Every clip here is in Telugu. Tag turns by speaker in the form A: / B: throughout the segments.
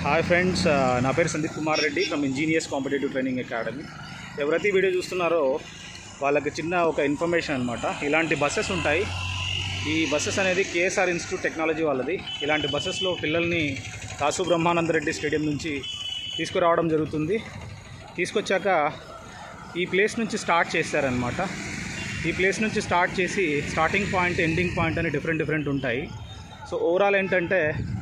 A: హాయ్ ఫ్రెండ్స్ నా పేరు Sandeep Kumar Reddy from engineers competitive training academy ఎవరైతే ఈ వీడియో చూస్తున్నారో వాళ్ళకి చిన్న ఒక ఇన్ఫర్మేషన్ అనమాట ఇలాంటి బస్సెస్ ఉంటాయి ఈ బస్సెస్ అనేది కేఎస్ఆర్ ఇన్స్టిట్యూట్ టెక్నాలజీ వాళ్ళది ఇలాంటి బస్సెస్లో పిల్లల్ని కాసు బ్రహ్మానంద రెడ్డి స్టేడియం నుంచి తీసుకురావడం జరుగుతుంది తీసుకొచ్చాక ఈ ప్లేస్ నుంచి స్టార్ట్ చేశారనమాట ఈ ప్లేస్ నుంచి స్టార్ట్ చేసి స్టార్టింగ్ పాయింట్ ఎండింగ్ పాయింట్ అని డిఫరెంట్ డిఫరెంట్ ఉంటాయి సో ఓవరాల్ ఏంటంటే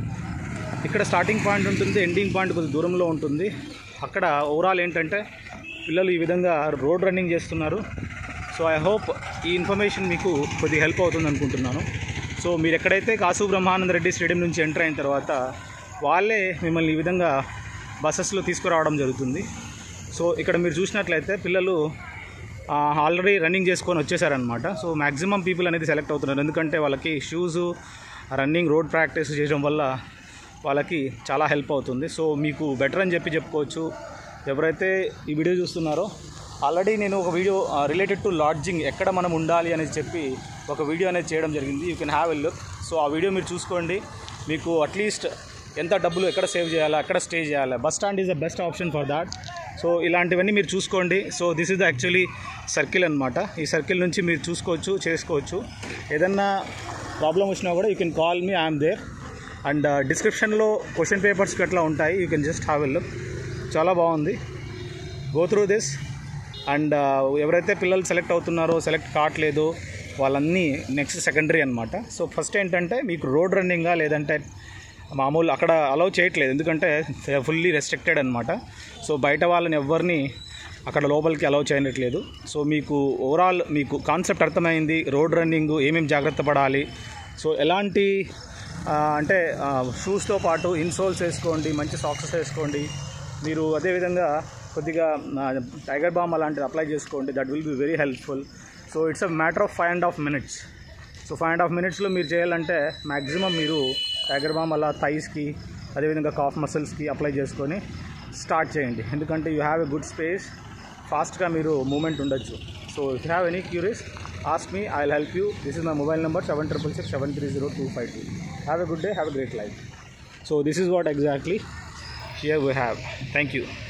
A: ఇక్కడ స్టార్టింగ్ పాయింట్ ఉంటుంది ఎండింగ్ పాయింట్ కొద్ది దూరంలో ఉంటుంది అక్కడ ఓవరాల్ ఏంటంటే పిల్లలు ఈ విధంగా రోడ్ రన్నింగ్ చేస్తున్నారు సో ఐ హోప్ ఈ ఇన్ఫర్మేషన్ మీకు కొద్దిగా హెల్ప్ అవుతుంది అనుకుంటున్నాను సో మీరు ఎక్కడైతే కాసు బ్రహ్మానంద రెడ్డి స్టేడియం నుంచి ఎంటర్ అయిన తర్వాత వాళ్ళే మిమ్మల్ని ఈ విధంగా బస్సెస్లో తీసుకురావడం జరుగుతుంది సో ఇక్కడ మీరు చూసినట్లయితే పిల్లలు ఆల్రెడీ రన్నింగ్ చేసుకొని వచ్చేసారనమాట సో మ్యాక్సిమం పీపుల్ అనేది సెలెక్ట్ అవుతున్నారు ఎందుకంటే వాళ్ళకి షూస్ రన్నింగ్ రోడ్ ప్రాక్టీస్ చేయడం వల్ల వాళ్ళకి చాలా హెల్ప్ అవుతుంది సో మీకు బెటర్ అని చెప్పి చెప్పుకోవచ్చు ఎవరైతే ఈ వీడియో చూస్తున్నారో ఆల్రెడీ నేను ఒక వీడియో రిలేటెడ్ టు లాడ్జింగ్ ఎక్కడ మనం ఉండాలి అనేది చెప్పి ఒక వీడియో అనేది చేయడం జరిగింది you can have a look so ఆ వీడియో మీరు చూసుకోండి మీకు అట్లీస్ట్ ఎంత డబ్బులు ఎక్కడ సేవ్ చేయాలా ఎక్కడ స్టే చేయాలా bus stand is the best option for that so ఇలాంటివన్నీ మీరు చూసుకోండి సో this is the actually circle అనమాట ఈ సర్కిల్ నుంచి మీరు చూసుకోవచ్చు చేసుకోవచ్చు ఏదన్నా ప్రాబ్లం వచ్చినా కూడా you can call me I'm there and డిస్క్రిప్షన్లో క్వశ్చన్ పేపర్స్ అట్లా ఉంటాయి you can just have a look చాలా బాగుంది గో త్రూ దిస్ అండ్ ఎవరైతే పిల్లలు సెలెక్ట్ అవుతున్నారో సెలెక్ట్ కావట్లేదో వాళ్ళన్నీ నెక్స్ట్ సెకండరీ అనమాట సో ఫస్ట్ ఏంటంటే మీకు రోడ్ రన్నింగా లేదంటే మామూలు అక్కడ అలౌ చేయట్లేదు ఎందుకంటే ఫుల్లీ రెస్ట్రిక్టెడ్ అనమాట సో బయట వాళ్ళని ఎవరిని అక్కడ లోపలికి అలౌ చేయట్లేదు సో మీకు ఓవరాల్ మీకు కాన్సెప్ట్ అర్థమైంది రోడ్ రన్నింగ్ ఏమేమి జాగ్రత్త పడాలి సో ఎలాంటి ఆ, అంటే షూస్తో పాటు ఇన్సోల్స్ వేసుకోండి మంచి సాక్సెస్ వేసుకోండి మీరు అదేవిధంగా కొద్దిగా టైగర్ బామ్ అలాంటిది అప్లై చేసుకోండి that will be very helpful so it's a matter of five and half minutes so five and half మినిట్స్లో మీరు చేయాలంటే మ్యాక్సిమం మీరు టైగర్ బామ్ అలా థైస్కి అదేవిధంగా కాఫ్ మసిల్స్కి అప్లై చేసుకొని స్టార్ట్ చేయండి ఎందుకంటే you have a good space ఫాస్ట్గా మీరు మూమెంట్ ఉండొచ్చు so if you have any curious ask me I will help you this is my mobile number seven triple six seven three zero two five two have a good day have a great life so this is what exactly here we have thank you